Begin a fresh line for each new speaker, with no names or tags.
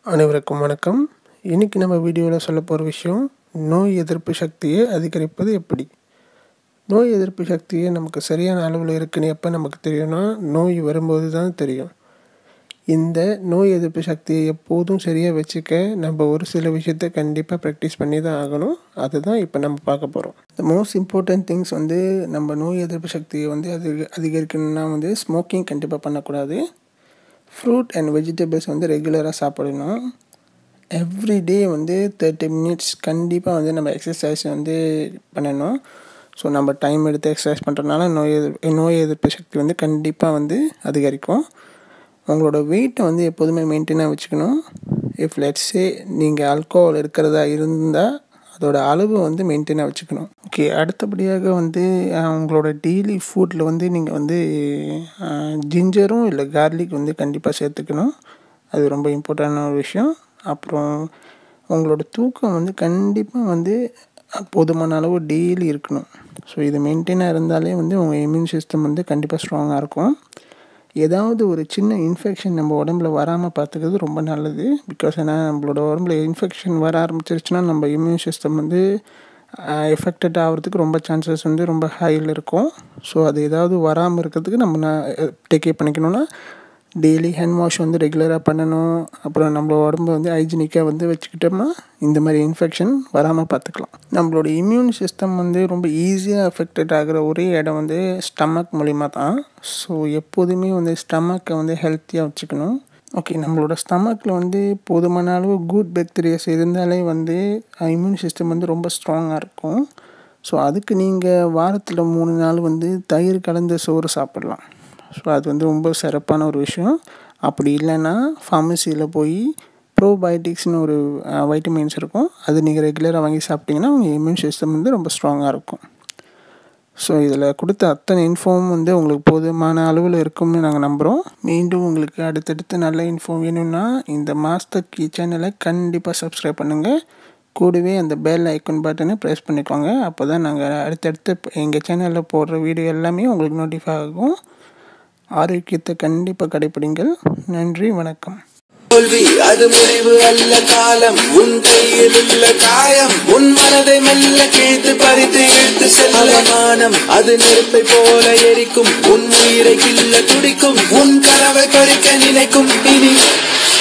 அனைவருக்கும் வணக்கம் இன்றைக்கி நம்ம வீடியோவில் சொல்ல போகிற விஷயம் நோய் எதிர்ப்பு சக்தியை அதிகரிப்பது எப்படி நோய் எதிர்ப்பு சக்தியை நமக்கு சரியான அளவில் இருக்குன்னு எப்போ நமக்கு தெரியும்னா நோய் வரும்போது தான் தெரியும் இந்த நோய் எதிர்ப்பு சக்தியை எப்போதும் சரியாக வச்சுக்க நம்ம ஒரு சில விஷயத்த கண்டிப்பாக ப்ராக்டிஸ் பண்ணி தான் ஆகணும் அதுதான் இப்போ நம்ம பார்க்க போகிறோம் த மோஸ்ட் இம்பார்ட்டன்ட் திங்ஸ் வந்து நம்ம நோய் எதிர்ப்பு சக்தியை வந்து அதிக அதிகரிக்கணும்னா வந்து ஸ்மோக்கிங் கண்டிப்பாக பண்ணக்கூடாது ஃப்ரூட் அண்ட் வெஜிடபிள்ஸ் வந்து ரெகுலராக சாப்பிடணும் எவ்ரிடே வந்து தேர்ட்டி மினிட்ஸ் கண்டிப்பாக வந்து நம்ம எக்ஸசைஸ் வந்து பண்ணணும் ஸோ நம்ம டைம் எடுத்து எக்ஸசைஸ் பண்ணுறதுனால நோய் எதிர்ப்பு நோய் எதிர்ப்பு சக்தி வந்து கண்டிப்பாக வந்து அதிகரிக்கும் உங்களோட வெயிட்டை வந்து எப்போதுமே மெயின்டைனாக வச்சுக்கணும் இஃப் லெட்ஸே நீங்கள் ஆல்கோஹால் இருக்கிறதா இருந்தால் அதோட அளவு வந்து மெயின்டைனாக வச்சுக்கணும் ஓகே அடுத்தபடியாக வந்து அஹ், உங்களோட டெய்லி ஃபுட்டில் வந்து நீங்கள் வந்து ஜிஞ்சரும் இல்லை கார்லிக் வந்து கண்டிப்பாக சேர்த்துக்கணும் அது ரொம்ப இம்பார்ட்டண்டான ஒரு விஷயம் அப்புறம் உங்களோட தூக்கம் வந்து கண்டிப்பாக வந்து போதுமான அளவு டெய்லி இருக்கணும் ஸோ இது மெயின்டைனாக இருந்தாலே வந்து உங்கள் இம்யூன் சிஸ்டம் வந்து கண்டிப்பாக ஸ்ட்ராங்காக இருக்கும் ஏதாவது ஒரு சின்ன இன்ஃபெக்ஷன் நம்ம உடம்புல வராமல் பார்த்துக்கிறது ரொம்ப நல்லது பிகாஸ் ஏன்னா நம்மளோட உடம்புல இன்ஃபெக்ஷன் வர ஆரம்பிச்சிருச்சுன்னா நம்ம இம்யூன் சிஸ்டம் வந்து எஃபெக்டட் ஆகிறதுக்கு ரொம்ப சான்சஸ் வந்து ரொம்ப ஹையில் இருக்கும் ஸோ அது ஏதாவது வராமல் இருக்கிறதுக்கு நம்ம டேக் கேர் பண்ணிக்கணும்னா டெய்லி ஹேண்ட் வாஷ் வந்து ரெகுலராக பண்ணணும் அப்புறம் நம்ம உடம்பு வந்து ஹைஜீனிக்காக வந்து வச்சுக்கிட்டோம்னா இந்த மாதிரி இன்ஃபெக்ஷன் வராமல் பார்த்துக்கலாம் நம்மளோட இம்யூன் சிஸ்டம் வந்து ரொம்ப ஈஸியாக அஃபெக்டட் ஆகிற ஒரே இடம் வந்து ஸ்டமக் மூலிமா தான் ஸோ எப்போதுமே வந்து ஸ்டமக்கை வந்து ஹெல்த்தியாக வச்சுக்கணும் ஓகே நம்மளோட ஸ்டமக்கில் வந்து போதுமான அளவு குட் பாக்டீரியாஸ் இருந்தாலே வந்து இம்யூன் சிஸ்டம் வந்து ரொம்ப ஸ்ட்ராங்காக இருக்கும் ஸோ அதுக்கு நீங்கள் வாரத்தில் மூணு நாள் வந்து தயிர் கலந்த சோறு சாப்பிடலாம் ஸோ அது வந்து ரொம்ப சிறப்பான ஒரு விஷயம் அப்படி இல்லைன்னா ஃபார்மசியில் போய் ப்ரோபயோட்டிக்ஸ்னு ஒரு வைட்டமின்ஸ் இருக்கும் அது நீங்கள் ரெகுலராக வாங்கி சாப்பிட்டீங்கன்னா உங்கள் இம்யூன் சிஸ்டம் வந்து ரொம்ப ஸ்ட்ராங்காக இருக்கும் ஸோ இதில் கொடுத்த அத்தனை இன்ஃபார்ம் வந்து உங்களுக்கு போதுமான அளவில் இருக்கும்னு நாங்கள் நம்புகிறோம் மீண்டும் உங்களுக்கு அடுத்தடுத்து நல்ல இன்ஃபார்ம் வேணும்னா இந்த மாஸ்டர் கீ சேனலை கண்டிப்பாக சப்ஸ்கிரைப் பண்ணுங்கள் கூடவே அந்த பெல் ஐக்கன் பட்டனை ப்ரெஸ் பண்ணிக்கோங்க அப்போ தான் நாங்கள் அடுத்தடுத்து எங்கள் சேனலில் போடுற வீடியோ எல்லாமே உங்களுக்கு நோட்டிஃபை ஆகும் ஆரோக்கியத்தை கண்டிப்பாக கடைப்பிடிங்கள் நன்றி வணக்கம்
தோல்வி அது முடிவு அல்ல காலம் உன் கையில் உள்ள காயம் உன் மனதை மெல்ல கிழித்து பறித்து இழுத்து செல்ல மானம் அது நெருப்பை போல எரிக்கும் உன் உயிரை கில்ல துடிக்கும் உன் கனவை பறிக்க நினைக்கும் இனி